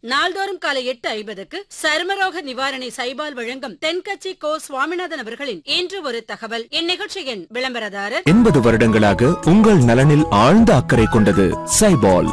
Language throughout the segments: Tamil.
நாள்தோறும் காலை எட்டு ஐம்பதுக்கு சருமரோக நிவாரணி சைபால் வழங்கும் தென்கட்சி கோ சுவாமிநாதன் அவர்களின் இன்று ஒரு தகவல் இந்நிகழ்ச்சியின் விளம்பரதாரர் எண்பது வருடங்களாக உங்கள் நலனில் ஆழ்ந்த அக்கறை கொண்டது சைபால்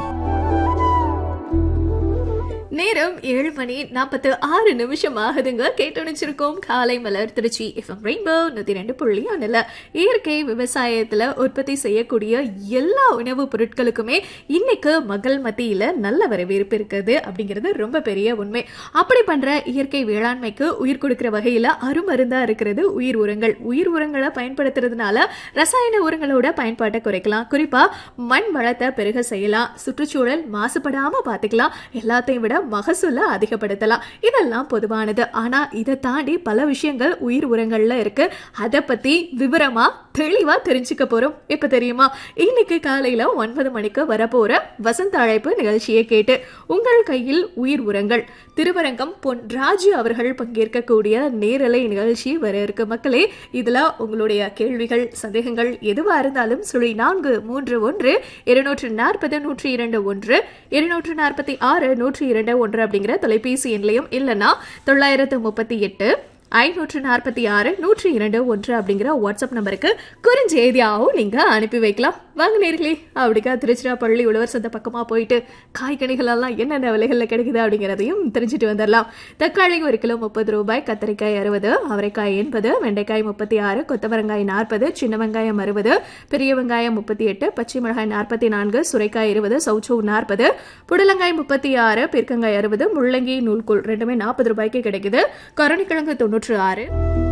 நேரம் ஏழு மணி நாற்பத்து ஆறு நிமிஷம் ஆகுதுங்க கேட்டணிச்சிருக்கோம் காலை மலர் திருச்சி எஃப்எம் ரெயின்போ நூத்தி ரெண்டு புள்ளி ஒண்ணுல இயற்கை விவசாயத்துல உற்பத்தி செய்யக்கூடிய எல்லா உணவுப் பொருட்களுக்குமே இன்னைக்கு மக்கள் மத்தியில நல்ல வரவேற்பு இருக்குது அப்படிங்கிறது ரொம்ப பெரிய உண்மை அப்படி பண்ற இயற்கை வேளாண்மைக்கு உயிர் கொடுக்கிற வகையில அருமருந்தா இருக்கிறது உயிர் உரங்கள் உயிர் உரங்களை பயன்படுத்துறதுனால ரசாயன உரங்களோட பயன்பாட்டை குறைக்கலாம் குறிப்பா மண் வளத்தை பெருக செய்யலாம் சுற்றுச்சூழல் மாசுபடாம பாத்துக்கலாம் எல்லாத்தையும் விட மகசூலை அதிகப்படுத்தலாம் இதெல்லாம் பொதுவானது ஆனா இதை தாண்டி பல விஷயங்கள் உயிர் உரங்கள்ல இருக்கு அதை பத்தி விவரமா தெளிவா தெரிஞ்சுக்க போறோம் இப்ப தெரியுமா இன்னைக்கு காலையில ஒன்பது மணிக்கு வரப்போற வசந்த அழைப்பு நிகழ்ச்சியை கேட்டு உங்கள் கையில் உயிர் உரங்கள் திருவரங்கம் பொன் ராஜு அவர்கள் பங்கேற்கக்கூடிய நேரலை நிகழ்ச்சி வர இருக்கு மக்களே இதுல உங்களுடைய கேள்விகள் சந்தேகங்கள் எதுவா இருந்தாலும் சுழி நான்கு மூன்று ஒன்று இருநூற்று நாற்பது நூற்றி இரண்டு ஒன்று இருநூற்று நாற்பத்தி ஆறு நூற்றி இரண்டு ஒன்று அப்படிங்கிற தொலைபேசி எண்லையும் இல்லைன்னா தொள்ளாயிரத்து முப்பத்தி எட்டு ஐநூற்று நாற்பத்தி ஆறு நூற்றி இரண்டு ஒன்று அப்படிங்கிற வாட்ஸ்அப் நம்பருக்கு குறுஞ்செய்தியாகவும் நீங்க அனுப்பி வைக்கலாம் வாங்க நேர்களே அப்படிக்கா திருச்சிராப்பள்ளி உழவர் சந்தை பக்கமா போயிட்டு காய்கனிகள் எல்லாம் என்னென்ன விலைகளில் கிடைக்குது அப்படிங்கிறதையும் தெரிஞ்சுட்டு வந்துடலாம் தக்காளி ஒரு கிலோ முப்பது ரூபாய் கத்தரிக்காய் அறுபது அவரைக்காய் எண்பது வெண்டைக்காய் முப்பத்தி ஆறு கொத்தவரங்காய் நாற்பது சின்ன வெங்காயம் அறுபது பெரிய வெங்காயம் முப்பத்தி எட்டு பச்சை மிளகாய் நாற்பத்தி நான்கு சுரைக்காய் இருபது சௌச்சௌ நாற்பது புடலங்காய் முப்பத்தி ஆறு பீர்க்கங்காய் அறுபது முள்ளங்கி நூல்கூல் ரெண்டுமே நாற்பது ரூபாய்க்கு கிடைக்குது கரணிக்கிழங்கு தொண்ணூற்று ஆறு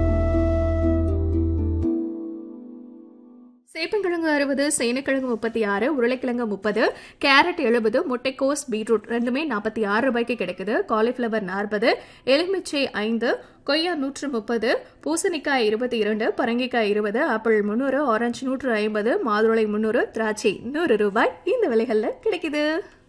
சேப்பங்கிழங்கு அறுபது சேனக்கிழங்கு முப்பத்தி ஆறு உருளைக்கிழங்கு முப்பது கேரட் எழுபது முட்டைக்கோஸ் பீட்ரூட் ரெண்டுமே நாற்பத்தி ஆறு ரூபாய்க்கு கிடைக்குது காலிஃப்ளவர் நாற்பது எலுமிச்சை ஐந்து கொய்யா நூற்று முப்பது பூசணிக்காய் இருபத்தி இரண்டு பரங்கிக்காய் இருபது ஆப்பிள் முந்நூறு ஆரஞ்சு நூற்று ஐம்பது மாதுளை முந்நூறு திராட்சை நூறு ரூபாய் இந்த விலைகளில் கிடைக்குது